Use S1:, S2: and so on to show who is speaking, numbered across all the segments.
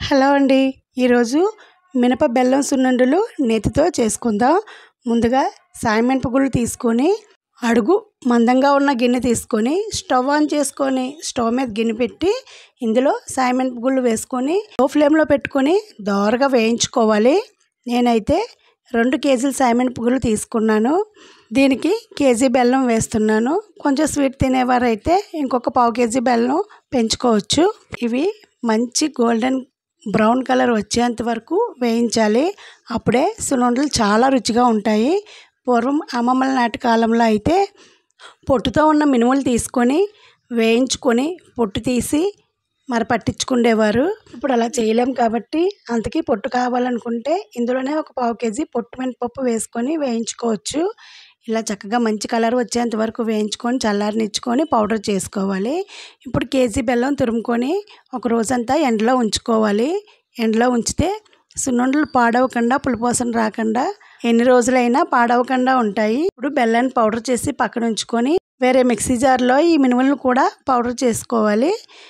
S1: hello అండి ఈరోజు మినప బెల్లం సున్నుండలు నేతితో చేసుకుందాం ముందుగా సాయమెంపు గుళ్ళు తీసుకొని అడుగు మందంగా ఉన్న గిన్నె తీసుకొని స్టవ్ ఆన్ చేసుకొని స్టవ్ మీద గిన్నె పెట్టి ఇందులో సాయమెంపు గుళ్ళు వేసుకొని లో ఫ్లేమ్లో పెట్టుకొని దోరగా వేయించుకోవాలి నేనైతే రెండు కేజీల సాయమెంపు గుళ్ళు తీసుకున్నాను దీనికి కేజీ బెల్లం వేస్తున్నాను కొంచెం స్వీట్ తినేవారైతే ఇంకొక పావు కేజీ బెల్లం పెంచుకోవచ్చు ఇవి మంచి గోల్డెన్ బ్రౌన్ కలర్ వచ్చేంత వరకు వేయించాలి అప్పుడే సున్నుండలు చాలా రుచిగా ఉంటాయి పూర్వం అమ్మమ్మల నాటి కాలంలో అయితే పొట్టుతో ఉన్న మినుములు తీసుకొని వేయించుకొని పొట్టు తీసి మరి పట్టించుకుండేవారు ఇప్పుడు అలా చేయలేం కాబట్టి అంతకీ పొట్టు కావాలనుకుంటే ఇందులోనే ఒక పావు కేజీ పొట్టు మినపప్పు వేసుకొని వేయించుకోవచ్చు ఇలా చక్కగా మంచి కలర్ వచ్చేంత వరకు వేయించుకొని చల్లారనిచ్చుకొని పౌడర్ చేసుకోవాలి ఇప్పుడు కేజీ బెల్లం తురుముకొని ఒక రోజంతా ఎండలో ఉంచుకోవాలి ఎండలో ఉంచితే సున్నుండలు పాడవకుండా పులిపోసన రాకుండా ఎన్ని రోజులైనా పాడవకుండా ఉంటాయి ఇప్పుడు బెల్లాన్ని పౌడర్ చేసి పక్కన ఉంచుకొని వేరే మిక్సీ జార్లో ఈ మినుములను కూడా పౌడర్ చేసుకోవాలి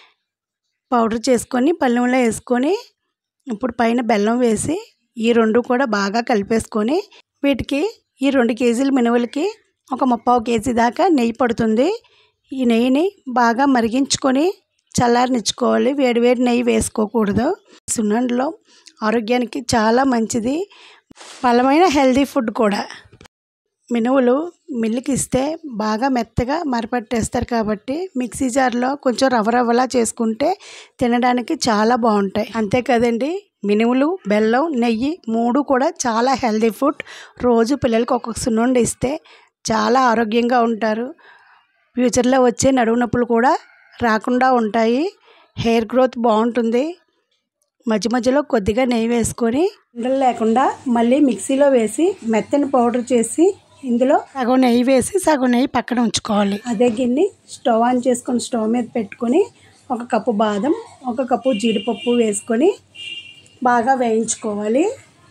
S1: పౌడర్ చేసుకొని పళ్ళెంలో వేసుకొని ఇప్పుడు పైన బెల్లం వేసి ఈ రెండు కూడా బాగా కలిపేసుకొని వీటికి ఈ రెండు కేజీల మినువులకి ఒక ముప్పావు కేజీ దాకా నెయ్యి పడుతుంది ఈ నెయ్యిని బాగా మరిగించుకొని చల్లారనిచ్చుకోవాలి వేడివేడి నెయ్యి వేసుకోకూడదు సున్నుండలో ఆరోగ్యానికి చాలా మంచిది బలమైన హెల్దీ ఫుడ్ కూడా మినువులు మిల్లుకి ఇస్తే బాగా మెత్తగా మరపట్టేస్తారు కాబట్టి మిక్సీ జార్లో కొంచెం రవ్వ రవ్వలా చేసుకుంటే తినడానికి చాలా బాగుంటాయి అంతే కదండి మినుములు బెల్లం నెయ్యి మూడు కూడా చాలా హెల్దీ ఫుడ్ రోజు పిల్లలకి ఒక్కొక్క సున్నుండి ఇస్తే చాలా ఆరోగ్యంగా ఉంటారు ఫ్యూచర్లో వచ్చే నడువు నొప్పులు కూడా రాకుండా ఉంటాయి హెయిర్ గ్రోత్ బాగుంటుంది మధ్య మధ్యలో కొద్దిగా నెయ్యి వేసుకొని ఉండలు లేకుండా మళ్ళీ మిక్సీలో వేసి మెత్తని పౌడర్ చేసి ఇందులో సగం నెయ్యి వేసి సగం నెయ్యి పక్కన ఉంచుకోవాలి అదే గిన్నె స్టవ్ ఆన్ చేసుకొని స్టవ్ మీద పెట్టుకొని ఒక కప్పు బాదం ఒక కప్పు జీడిపప్పు వేసుకొని బాగా వేయించుకోవాలి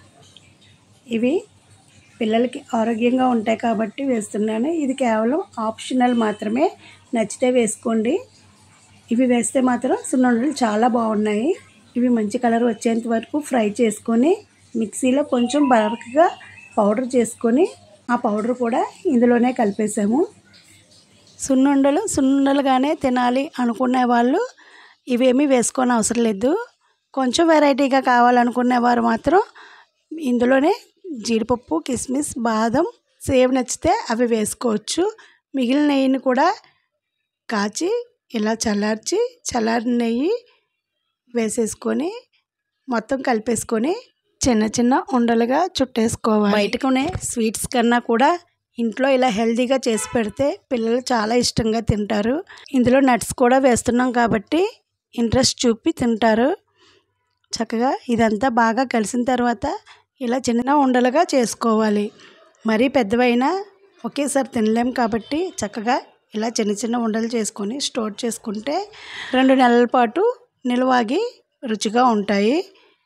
S1: ఇవి పిల్లలకి ఆరోగ్యంగా ఉంటాయి కాబట్టి వేస్తున్నాను ఇది కేవలం ఆప్షనల్ మాత్రమే నచ్చితే వేసుకోండి ఇవి వేస్తే మాత్రం సున్నుండలు చాలా బాగున్నాయి ఇవి మంచి కలర్ వచ్చేంత వరకు ఫ్రై చేసుకొని మిక్సీలో కొంచెం బరకగా పౌడర్ చేసుకొని ఆ పౌడర్ కూడా ఇందులోనే కలిపేసాము సున్నుండలు సున్నుండలుగానే తినాలి అనుకునే వాళ్ళు ఇవేమీ వేసుకోని అవసరం లేదు కొంచెం వెరైటీగా కావాలనుకునేవారు మాత్రం ఇందులోనే జీడిపప్పు కిస్మిస్ బాదం సేవ్ నచ్చితే అవి వేసుకోవచ్చు మిగిలిన నెయ్యిని కూడా కాచి ఇలా చల్లార్చి చల్లారిన నెయ్యి వేసేసుకొని మొత్తం కలిపేసుకొని చిన్న చిన్న ఉండలుగా చుట్టేసుకోవాలి బయటకునే స్వీట్స్ కన్నా కూడా ఇంట్లో ఇలా హెల్తీగా చేసి పెడితే పిల్లలు చాలా ఇష్టంగా తింటారు ఇందులో నట్స్ కూడా వేస్తున్నాం కాబట్టి ఇంట్రెస్ట్ చూపి తింటారు చక్కగా ఇదంతా బాగా కలిసిన తర్వాత ఇలా చిన్న ఉండలుగా చేసుకోవాలి మరీ పెద్దవైనా ఒకేసారి తినలేం కాబట్టి చక్కగా ఇలా చిన్న చిన్న ఉండలు చేసుకొని స్టోర్ చేసుకుంటే రెండు నెలల పాటు నిల్వాగి రుచిగా ఉంటాయి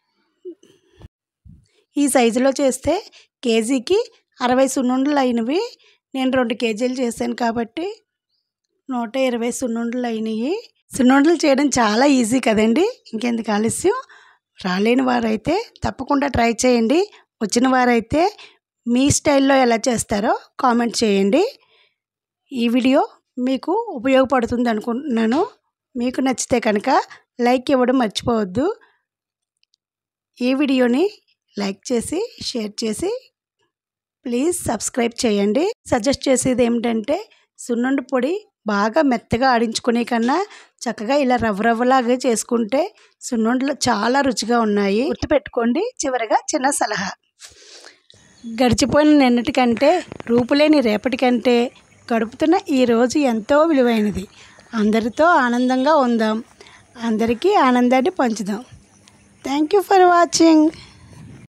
S1: ఈ సైజులో చేస్తే కేజీకి అరవై సున్నుండలు అయినవి నేను రెండు కేజీలు చేశాను కాబట్టి నూట ఇరవై సున్నుండలు అయినాయి సున్నుండలు చేయడం చాలా ఈజీ కదండి ఇంకెందుకు ఆలస్యం రాలేని వారైతే తప్పకుండా ట్రై చేయండి వచ్చిన వారైతే మీ స్టైల్లో ఎలా చేస్తారో కామెంట్ చేయండి ఈ వీడియో మీకు ఉపయోగపడుతుంది అనుకుంటున్నాను మీకు నచ్చితే కనుక లైక్ ఇవ్వడం మర్చిపోవద్దు ఈ వీడియోని లైక్ చేసి షేర్ చేసి ప్లీజ్ సబ్స్క్రైబ్ చేయండి సజెస్ట్ చేసేది ఏమిటంటే సున్నుండి పొడి బాగా మెత్తగా ఆడించుకునే కన్నా చక్కగా ఇలా రవ్వ రవ్వలాగా చేసుకుంటే సున్నుండలు చాలా రుచిగా ఉన్నాయి గుర్తుపెట్టుకోండి చివరిగా చిన్న సలహా గడిచిపోయిన నిన్నటికంటే రూపులేని రేపటికంటే గడుపుతున్న ఈ రోజు ఎంతో విలువైనది అందరితో ఆనందంగా ఉందాం అందరికీ ఆనందాన్ని పంచుదాం థ్యాంక్ యూ ఫర్ వాచింగ్